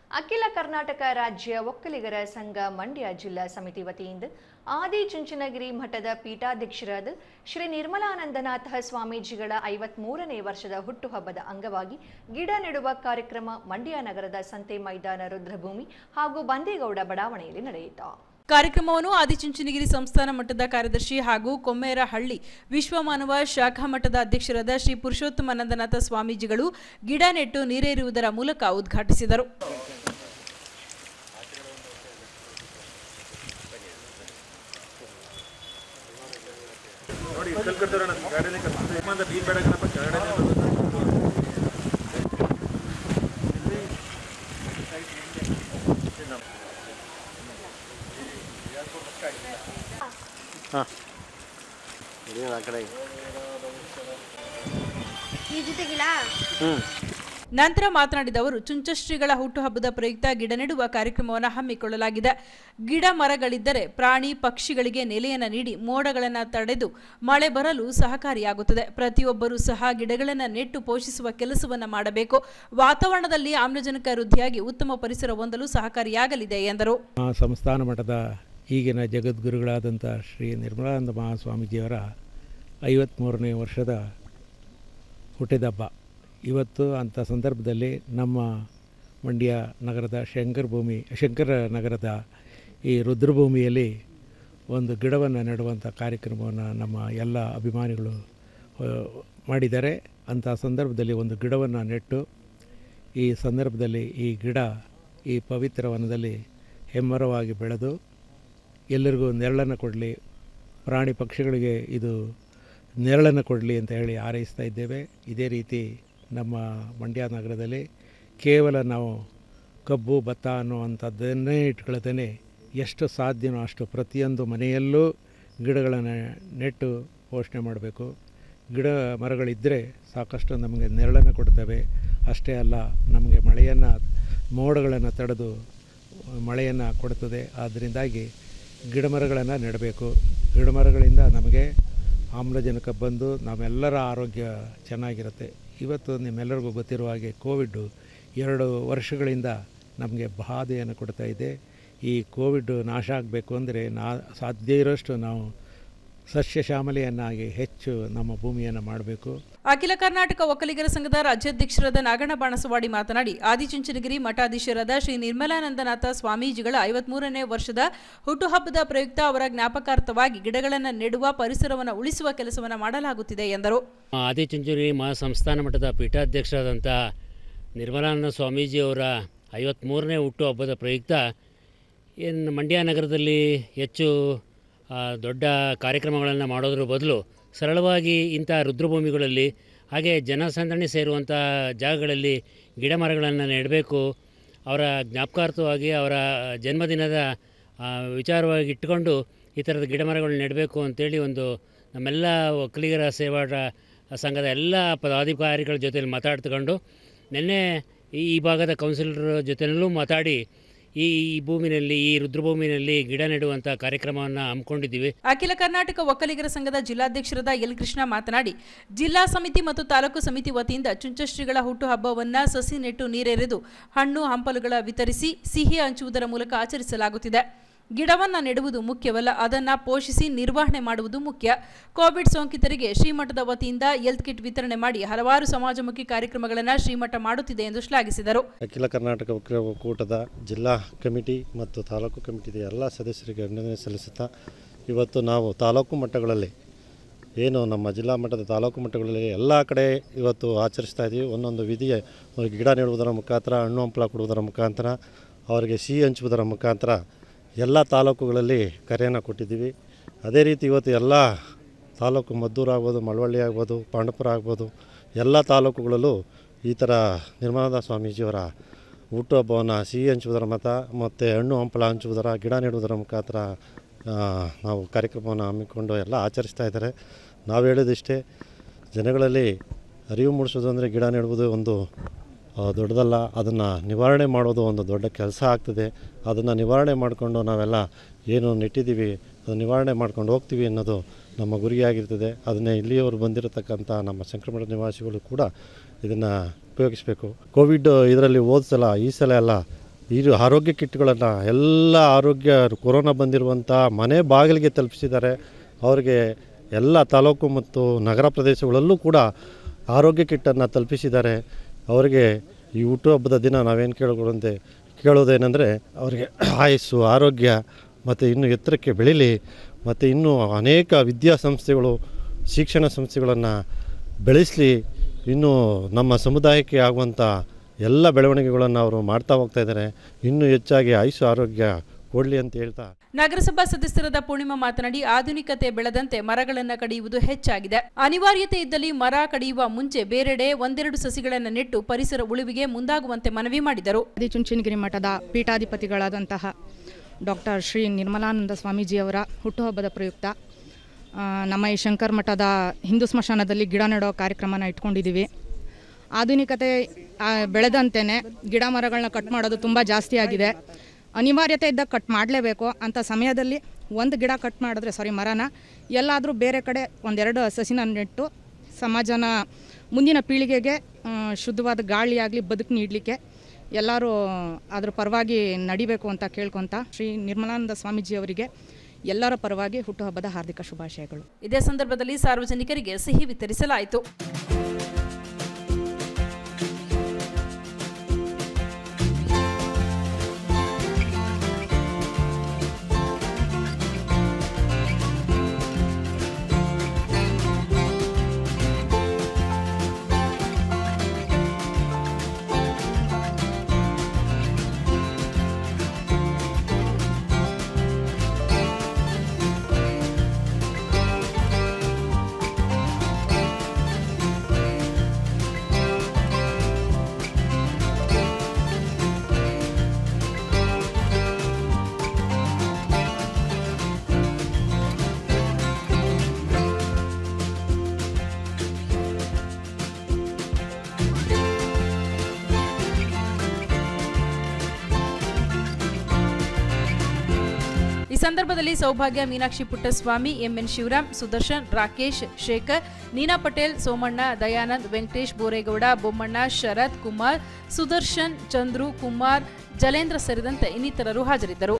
ಅಖಿಲ ಕರ್ನಾಟಕ ರಾಜ್ಯ ಒಕ್ಕಲಿಗರ ಸಂಘ ಮಂಡ್ಯ ಜಿಲ್ಲಾ ಸಮಿತಿ ವತಿಯಿಂದ ಆದಿಚುಂಚನಗಿರಿ ಮಠದ ಪೀಠಾಧ್ಯಕ್ಷರಾದ ಶ್ರೀ ನಿರ್ಮಲಾನಂದನಾಥ ಸ್ವಾಮೀಜಿಗಳ ಐವತ್ಮೂರನೇ ವರ್ಷದ ಹುಟ್ಟುಹಬ್ಬದ ಅಂಗವಾಗಿ ಗಿಡ ನೆಡುವ ಕಾರ್ಯಕ್ರಮ ಮಂಡ್ಯ ನಗರದ ಸಂತೆ ಮೈದಾನ ರುದ್ರಭೂಮಿ ಹಾಗೂ ಬಂದೇಗೌಡ ಬಡಾವಣೆಯಲ್ಲಿ ನಡೆಯಿತು ಕಾರ್ಯಕ್ರಮವನ್ನು ಆದಿಚುಂಚನಗಿರಿ ಸಂಸ್ಥಾನ ಮಟ್ಟದ ಕಾರ್ಯದರ್ಶಿ ಹಾಗೂ ಕೊಮ್ಮೇರಹಳ್ಳಿ ವಿಶ್ವಮಾನವ ಶಾಖಾ ಮಠದ ಅಧ್ಯಕ್ಷರಾದ ಶ್ರೀ ಪುರುಷೋತ್ತಮಾನಂದನಾಥ ಸ್ವಾಮೀಜಿಗಳು ಗಿಡ ನೆಟ್ಟು ನೀರೇರುವುದರ ಮೂಲಕ ಉದ್ಘಾಟಿಸಿದರು ನೋಡಿ ಕಲ್ ಕಟ್ತಾರಣ ಗಾಡಿನೇ ಕಲ್ತಾರೆ ಮಂದ ನೀರ್ ಬೇಡ ಕಣಪ್ಪ ಗಾಡಿನೇ ಈ ಜೊತೆಗಿಲ್ಲ ನಂತರ ಮಾತನಾಡಿದ ಅವರು ಚುಂಚಶ್ರೀಗಳ ಹುಟ್ಟುಹಬ್ಬದ ಪ್ರಯುಕ್ತ ಗಿಡ ನೆಡುವ ಕಾರ್ಯಕ್ರಮವನ್ನು ಹಮ್ಮಿಕೊಳ್ಳಲಾಗಿದೆ ಗಿಡ ಮರಗಳಿದ್ದರೆ ಪ್ರಾಣಿ ಪಕ್ಷಿಗಳಿಗೆ ನೆಲೆಯನ್ನು ನೀಡಿ ಮೋಡಗಳನ್ನು ತಡೆದು ಮಳೆ ಬರಲು ಸಹಕಾರಿಯಾಗುತ್ತದೆ ಪ್ರತಿಯೊಬ್ಬರೂ ಸಹ ಗಿಡಗಳನ್ನು ನೆಟ್ಟು ಪೋಷಿಸುವ ಕೆಲಸವನ್ನು ಮಾಡಬೇಕು ವಾತಾವರಣದಲ್ಲಿ ಆಮ್ಲಜನಕ ವೃದ್ಧಿಯಾಗಿ ಉತ್ತಮ ಪರಿಸರ ಹೊಂದಲು ಸಹಕಾರಿಯಾಗಲಿದೆ ಎಂದರು ಆ ಸಂಸ್ಥಾನ ಮಠದ ಈಗಿನ ಜಗದ್ಗುರುಗಳಾದಂಥ ಶ್ರೀ ನಿರ್ಮಲಾನಂದ ಮಹಾಸ್ವಾಮೀಜಿಯವರ ಐವತ್ತ್ಮೂರನೇ ವರ್ಷದ ಹುಟ್ಟಿದಬ್ಬ ಇವತ್ತು ಅಂಥ ಸಂದರ್ಭದಲ್ಲಿ ನಮ್ಮ ಮಂಡ್ಯ ನಗರದ ಶಂಕರ ಭೂಮಿ ಶಂಕರ ನಗರದ ಈ ರುದ್ರಭೂಮಿಯಲ್ಲಿ ಒಂದು ಗಿಡವನ್ನು ನೆಡುವಂಥ ಕಾರ್ಯಕ್ರಮವನ್ನು ನಮ್ಮ ಎಲ್ಲ ಅಭಿಮಾನಿಗಳು ಆ, ಮಾಡಿದ್ದಾರೆ ಅಂಥ ಸಂದರ್ಭದಲ್ಲಿ ಒಂದು ಗಿಡವನ್ನು ನೆಟ್ಟು ಈ ಸಂದರ್ಭದಲ್ಲಿ ಈ ಗಿಡ ಈ ಪವಿತ್ರ ವನದಲ್ಲಿ ಹೆಮ್ಮರವಾಗಿ ಬೆಳೆದು ಎಲ್ಲರಿಗೂ ನೆರಳನ್ನು ಕೊಡಲಿ ಪ್ರಾಣಿ ಪಕ್ಷಿಗಳಿಗೆ ಇದು ನೆರಳನ್ನು ಕೊಡಲಿ ಅಂತ ಹೇಳಿ ಹಾರೈಸ್ತಾ ಇದ್ದೇವೆ ಇದೇ ರೀತಿ ನಮ್ಮ ಮಂಡ್ಯ ನಗರದಲ್ಲಿ ಕೇವಲ ನಾವು ಕಬ್ಬು ಭತ್ತ ಅನ್ನುವಂಥದ್ದನ್ನೇ ಇಟ್ಕೊಳ್ತೇನೆ ಎಷ್ಟು ಸಾಧ್ಯನೋ ಅಷ್ಟು ಪ್ರತಿಯೊಂದು ಮನೆಯಲ್ಲೂ ಗಿಡಗಳನ್ನು ನೆಟ್ಟು ಪೋಷಣೆ ಮಾಡಬೇಕು ಗಿಡ ಮರಗಳಿದ್ದರೆ ಸಾಕಷ್ಟು ನಮಗೆ ನೆರಳನ್ನು ಕೊಡ್ತವೆ ಅಷ್ಟೇ ಅಲ್ಲ ನಮಗೆ ಮಳೆಯನ್ನು ಮೋಡಗಳನ್ನು ತಡೆದು ಮಳೆಯನ್ನು ಕೊಡುತ್ತದೆ ಆದ್ದರಿಂದಾಗಿ ಗಿಡಮರಗಳನ್ನು ನೆಡಬೇಕು ಗಿಡಮರಗಳಿಂದ ನಮಗೆ ಆಮ್ಲಜನಕ ಬಂದು ನಮ್ಮೆಲ್ಲರ ಆರೋಗ್ಯ ಚೆನ್ನಾಗಿರುತ್ತೆ ಇವತ್ತು ನಿಮ್ಮೆಲ್ಲರಿಗೂ ಗೊತ್ತಿರುವ ಹಾಗೆ ಕೋವಿಡ್ಡು ಎರಡು ವರ್ಷಗಳಿಂದ ನಮಗೆ ಬಾಧೆಯನ್ನು ಕೊಡ್ತಾ ಇದೆ ಈ ಕೋವಿಡ್ ನಾಶ ಆಗಬೇಕು ಅಂದರೆ ನಾ ಸಾಧ್ಯ ಇರೋಷ್ಟು ನಾವು ಸಸ್ಯ ಶ್ಯಾಮಲೆಯನ್ನಾಗಿ ಹೆಚ್ಚು ನಮ್ಮ ಭೂಮಿಯನ್ನು ಮಾಡಬೇಕು ಅಖಿಲ ಕರ್ನಾಟಕ ಒಕ್ಕಲಿಗರ ಸಂಘದ ರಾಜ್ಯಾಧ್ಯಕ್ಷರಾದ ನಾಗಣ್ಣ ಬಾಣಸವಾಡಿ ಮಾತನಾಡಿ ಆದಿಚುಂಚನಗಿರಿ ಮಠಾಧೀಶರಾದ ಶ್ರೀ ನಿರ್ಮಲಾನಂದನಾಥ ಸ್ವಾಮೀಜಿಗಳ ಐವತ್ಮೂರನೇ ವರ್ಷದ ಹುಟ್ಟುಹಬ್ಬದ ಪ್ರಯುಕ್ತ ಅವರ ಜ್ಞಾಪಕಾರ್ಥವಾಗಿ ಗಿಡಗಳನ್ನು ನೆಡುವ ಪರಿಸರವನ್ನು ಉಳಿಸುವ ಕೆಲಸವನ್ನು ಮಾಡಲಾಗುತ್ತಿದೆ ಎಂದರು ಆದಿಚುಂಚನಗಿರಿ ಮಹಾಸಂಸ್ಥಾನ ಮಠದ ಪೀಠಾಧ್ಯಕ್ಷರಾದಂಥ ನಿರ್ಮಲಾನಂದ ಸ್ವಾಮೀಜಿಯವರ ಐವತ್ತ್ಮೂರನೇ ಹುಟ್ಟುಹಬ್ಬದ ಪ್ರಯುಕ್ತ ಏನು ಮಂಡ್ಯ ನಗರದಲ್ಲಿ ಹೆಚ್ಚು ಆ, ದೊಡ್ಡ ಕಾರ್ಯಕ್ರಮಗಳನ್ನು ಮಾಡೋದ್ರ ಬದಲು ಸರಳವಾಗಿ ಇಂಥ ರುದ್ರಭೂಮಿಗಳಲ್ಲಿ ಹಾಗೆ ಜನಸಂದಣಿ ಸೇರುವಂಥ ಜಾಗಗಳಲ್ಲಿ ಗಿಡ ಮರಗಳನ್ನು ನೆಡಬೇಕು ಅವರ ಜ್ಞಾಪಕಾರ್ಥವಾಗಿ ಅವರ ಜನ್ಮದಿನದ ಆ, ವಿಚಾರವಾಗಿ ಇಟ್ಕೊಂಡು ಈ ಥರದ ಗಿಡ ಮರಗಳನ್ನ ನೆಡಬೇಕು ಅಂತೇಳಿ ಒಂದು ನಮ್ಮೆಲ್ಲ ಒಕ್ಕಲಿಗರ ಸೇವಾಡ ಸಂಘದ ಎಲ್ಲ ಪದಾಧಿಕಾರಿಗಳ ಜೊತೆಲಿ ಮಾತಾಡ್ತಕೊಂಡು ನಿನ್ನೆ ಈ ಈ ಭಾಗದ ಕೌನ್ಸಿಲರ್ ಜೊತೆಯಲ್ಲೂ ಮಾತಾಡಿ ಈ ಈ ಭೂಮಿನಲ್ಲಿ ಈ ರುದ್ರಭೂಮಿನಲ್ಲಿ ಗಿಡ ನೆಡುವಂಥ ಕಾರ್ಯಕ್ರಮವನ್ನು ಹಮ್ಮಿಕೊಂಡಿದ್ದೀವಿ ಅಖಿಲ ಕರ್ನಾಟಕ ಒಕ್ಕಲಿಗರ ಸಂಘದ ಜಿಲ್ಲಾಧ್ಯಕ್ಷರಾದ ಎಲ್ ಕೃಷ್ಣ ಮಾತನಾಡಿ ಜಿಲ್ಲಾ ಸಮಿತಿ ಮತ್ತು ತಾಲೂಕು ಸಮಿತಿ ವತಿಯಿಂದ ಚುಂಚಶ್ರೀಗಳ ಹುಟ್ಟುಹಬ್ಬವನ್ನ ಸಸಿ ನೆಟ್ಟು ನೀರೆರೆದು ಹಣ್ಣು ಹಂಪಲುಗಳ ವಿತರಿಸಿ ಸಿಹಿ ಹಂಚುವುದರ ಮೂಲಕ ಆಚರಿಸಲಾಗುತ್ತಿದೆ ಗಿಡವನ್ನ ನೆಡುವುದು ಮುಖ್ಯವಲ್ಲ ಅದನ್ನ ಪೋಷಿಸಿ ನಿರ್ವಹಣೆ ಮಾಡುವುದು ಮುಖ್ಯ ಕೋವಿಡ್ ಸೋಂಕಿತರಿಗೆ ಶ್ರೀಮಠದ ವತಿಯಿಂದ ಹೆಲ್ತ್ ಕಿಟ್ ವಿತರಣೆ ಮಾಡಿ ಹಲವಾರು ಸಮಾಜಮುಖಿ ಕಾರ್ಯಕ್ರಮಗಳನ್ನು ಶ್ರೀಮಠ ಮಾಡುತ್ತಿದೆ ಎಂದು ಶ್ಲಾಘಿಸಿದರು ಅಖಿಲ ಕರ್ನಾಟಕ ಒಕ್ಕಲಿಗರ ಒಕ್ಕೂಟದ ಜಿಲ್ಲಾ ಕಮಿಟಿ ಮತ್ತು ತಾಲೂಕು ಕಮಿಟಿದ ಎಲ್ಲ ಸದಸ್ಯರಿಗೆ ಅಭಿನಂದನೆ ಸಲ್ಲಿಸುತ್ತಾ ಇವತ್ತು ನಾವು ತಾಲೂಕು ಮಟ್ಟಗಳಲ್ಲಿ ಏನು ನಮ್ಮ ಜಿಲ್ಲಾ ಮಟ್ಟದ ತಾಲೂಕು ಮಟ್ಟಗಳಲ್ಲಿ ಎಲ್ಲ ಕಡೆ ಇವತ್ತು ಆಚರಿಸ್ತಾ ಇದ್ದೀವಿ ಒಂದೊಂದು ವಿಧಿಯ ಅವ್ರಿಗೆ ಗಿಡ ನೆಡುವುದರ ಮುಖಾಂತರ ಹಣ್ಣು ಹಂಪಲ ಕೊಡುವುದರ ಮುಖಾಂತರ ಅವರಿಗೆ ಸಿಹಿ ಹಂಚುವುದರ ಮುಖಾಂತರ ಎಲ್ಲ ತಾಲೂಕುಗಳಲ್ಲಿ ಕರೆಯನ್ನು ಕೊಟ್ಟಿದ್ದೀವಿ ಅದೇ ರೀತಿ ಇವತ್ತು ಎಲ್ಲ ತಾಲೂಕು ಮದ್ದೂರು ಆಗ್ಬೋದು ಮಳವಳ್ಳಿ ಆಗ್ಬೋದು ಪಾಂಡಪುರ ಆಗ್ಬೋದು ಎಲ್ಲ ತಾಲೂಕುಗಳಲ್ಲೂ ಈ ಥರ ನಿರ್ಮಲಾನಂದ ಸ್ವಾಮೀಜಿಯವರ ಹುಟ್ಟುಹಬ್ಬವನ್ನು ಸಿಹಿ ಹಂಚುವುದರ ಮತ ಮತ್ತು ಹಣ್ಣು ಹಂಪಲ ಹಂಚುವುದರ ಗಿಡ ನೆಡುವುದರ ಮುಖಾಂತರ ಆ, ನಾವು ಕಾರ್ಯಕ್ರಮವನ್ನು ಹಮ್ಮಿಕೊಂಡು ಎಲ್ಲ ಆಚರಿಸ್ತಾ ಇದ್ದಾರೆ ನಾವು ಹೇಳೋದಿಷ್ಟೇ ಜನಗಳಲ್ಲಿ ಅರಿವು ಮೂಡಿಸೋದು ಅಂದರೆ ಗಿಡ ನೆಡುವುದು ಒಂದು ಆ, ದೊಡ್ಡದಲ್ಲ ಅದನ್ನು ನಿವಾರಣೆ ಮಾಡೋದು ಒಂದು ದೊಡ್ಡ ಕೆಲಸ ಆಗ್ತದೆ ಅದನ್ನು ನಿವಾರಣೆ ಮಾಡಿಕೊಂಡು ನಾವೆಲ್ಲ ಏನು ನೆಟ್ಟಿದ್ದೀವಿ ಅದನ್ನು ನಿವಾರಣೆ ಮಾಡ್ಕೊಂಡು ಹೋಗ್ತೀವಿ ಅನ್ನೋದು ನಮ್ಮ ಗುರಿಯಾಗಿರ್ತದೆ ಅದನ್ನೇ ಇಲ್ಲಿಯವರು ಬಂದಿರತಕ್ಕಂಥ ನಮ್ಮ ಸಂಕ್ರಮಣ ನಿವಾಸಿಗಳು ಕೂಡ ಇದನ್ನು ಉಪಯೋಗಿಸಬೇಕು ಕೋವಿಡ್ ಇದರಲ್ಲಿ ಹೋದ ಸಲ ಈ ಸಲ ಎಲ್ಲ ಇದು ಆರೋಗ್ಯ ಕಿಟ್ಗಳನ್ನು ಎಲ್ಲ ಆರೋಗ್ಯ ಕೊರೋನಾ ಬಂದಿರುವಂಥ ಮನೆ ಬಾಗಿಲಿಗೆ ತಲುಪಿಸಿದ್ದಾರೆ ಅವರಿಗೆ ಎಲ್ಲ ತಾಲೂಕು ಮತ್ತು ನಗರ ಪ್ರದೇಶಗಳಲ್ಲೂ ಕೂಡ ಆರೋಗ್ಯ ಕಿಟ್ಟನ್ನು ತಲುಪಿಸಿದ್ದಾರೆ ಅವರಿಗೆ ಈ ಹುಟ್ಟುಹಬ್ಬದ ದಿನ ನಾವೇನು ಕೇಳ್ಕೊಡಂತೆ ಕೇಳೋದೇನೆಂದರೆ ಅವರಿಗೆ ಆಯಸ್ಸು ಆರೋಗ್ಯ ಮತ್ತು ಇನ್ನೂ ಎತ್ತರಕ್ಕೆ ಬೆಳೀಲಿ ಮತ್ತು ಇನ್ನೂ ಅನೇಕ ವಿದ್ಯಾಸಂಸ್ಥೆಗಳು ಶಿಕ್ಷಣ ಸಂಸ್ಥೆಗಳನ್ನು ಬೆಳೆಸಲಿ ಇನ್ನೂ ನಮ್ಮ ಸಮುದಾಯಕ್ಕೆ ಆಗುವಂಥ ಎಲ್ಲ ಬೆಳವಣಿಗೆಗಳನ್ನು ಅವರು ಮಾಡ್ತಾ ಹೋಗ್ತಾ ಇದ್ದಾರೆ ಇನ್ನೂ ಹೆಚ್ಚಾಗಿ ಆಯುಷು ಆರೋಗ್ಯ ಕೊಡಲಿ ಅಂತ ಹೇಳ್ತಾ ನಗರಸಭಾ ಸದಸ್ಯರಾದ ಪೂರ್ಣಿಮಾ ಮಾತನಾಡಿ ಆಧುನಿಕತೆ ಬೆಳೆದಂತೆ ಮರಗಳನ್ನು ಕಡಿಯುವುದು ಹೆಚ್ಚಾಗಿದೆ ಅನಿವಾರ್ಯತೆ ಇದ್ದಲ್ಲಿ ಮರ ಕಡಿಯುವ ಮುಂಚೆ ಬೇರೆಡೆ ಒಂದೆರಡು ಸಸಿಗಳನ್ನು ನೆಟ್ಟು ಪರಿಸರ ಉಳಿವಿಗೆ ಮುಂದಾಗುವಂತೆ ಮನವಿ ಮಾಡಿದರು ಆದಿಚುಂಚನಗಿರಿ ಮಠದ ಪೀಠಾಧಿಪತಿಗಳಾದಂತಹ ಡಾಕ್ಟರ್ ಶ್ರೀ ನಿರ್ಮಲಾನಂದ ಸ್ವಾಮೀಜಿಯವರ ಹುಟ್ಟುಹಬ್ಬದ ಪ್ರಯುಕ್ತ ಆ, ನಮ್ಮ ಈ ಶಂಕರ್ ಮಠದ ಹಿಂದೂ ಸ್ಮಶಾನದಲ್ಲಿ ಗಿಡ ನೆಡೋ ಕಾರ್ಯಕ್ರಮನ ಇಟ್ಕೊಂಡಿದ್ದೀವಿ ಆಧುನಿಕತೆ ಆ, ಬೆಳೆದಂತೆಯೇ ಗಿಡ ಮರಗಳನ್ನ ಕಟ್ ಮಾಡೋದು ತುಂಬ ಜಾಸ್ತಿ ಆಗಿದೆ ಅನಿವಾರ್ಯತೆ ಇದ್ದಾಗ ಕಟ್ ಮಾಡಲೇಬೇಕು ಅಂಥ ಸಮಯದಲ್ಲಿ ಒಂದು ಗಿಡ ಕಟ್ ಮಾಡಿದ್ರೆ ಸಾರಿ ಮರನ ಎಲ್ಲಾದರೂ ಬೇರೆ ಕಡೆ ಒಂದೆರಡು ಸಸಿನ ನೆಟ್ಟು ಸಮಾಜನ ಮುಂದಿನ ಪೀಳಿಗೆಗೆ ಆ, ಶುದ್ಧವಾದ ಗಾಳಿಯಾಗಲಿ ಬದುಕು ನೀಡಲಿಕ್ಕೆ ಎಲ್ಲರೂ ಅದ್ರ ಪರವಾಗಿ ನಡಿಬೇಕು ಅಂತ ಕೇಳ್ಕೊತ ಶ್ರೀ ನಿರ್ಮಲಾನಂದ ಸ್ವಾಮೀಜಿಯವರಿಗೆ ಎಲ್ಲರ ಪರವಾಗಿ ಹುಟ್ಟುಹಬ್ಬದ ಹಾರ್ದಿಕ ಶುಭಾಶಯಗಳು ಇದೇ ಸಂದರ್ಭದಲ್ಲಿ ಸಾರ್ವಜನಿಕರಿಗೆ ಸಿಹಿ ವಿತರಿಸಲಾಯಿತು ಈ ಸಂದರ್ಭದಲ್ಲಿ ಸೌಭಾಗ್ಯ ಮೀನಾಕ್ಷಿ ಪುಟ್ಟಸ್ವಾಮಿ ಎಂಎನ್ ಶಿವರಾಮ್ ಸುದರ್ಶನ್ ರಾಕೇಶ್ ಶೇಖರ್ ನೀನಾ ಪಟೇಲ್ ಸೋಮಣ್ಣ ದಯಾನಂದ್ ವೆಂಕಟೇಶ್ ಬೋರೇಗೌಡ ಬೊಮ್ಮಣ್ಣ ಶರತ್ ಕುಮಾರ್ ಸುದರ್ಶನ್ ಚಂದ್ರು ಕುಮಾರ್ ಜಲೇಂದ್ರ ಸೇರಿದಂತೆ ಇನ್ನಿತರರು ಹಾಜರಿದ್ದರು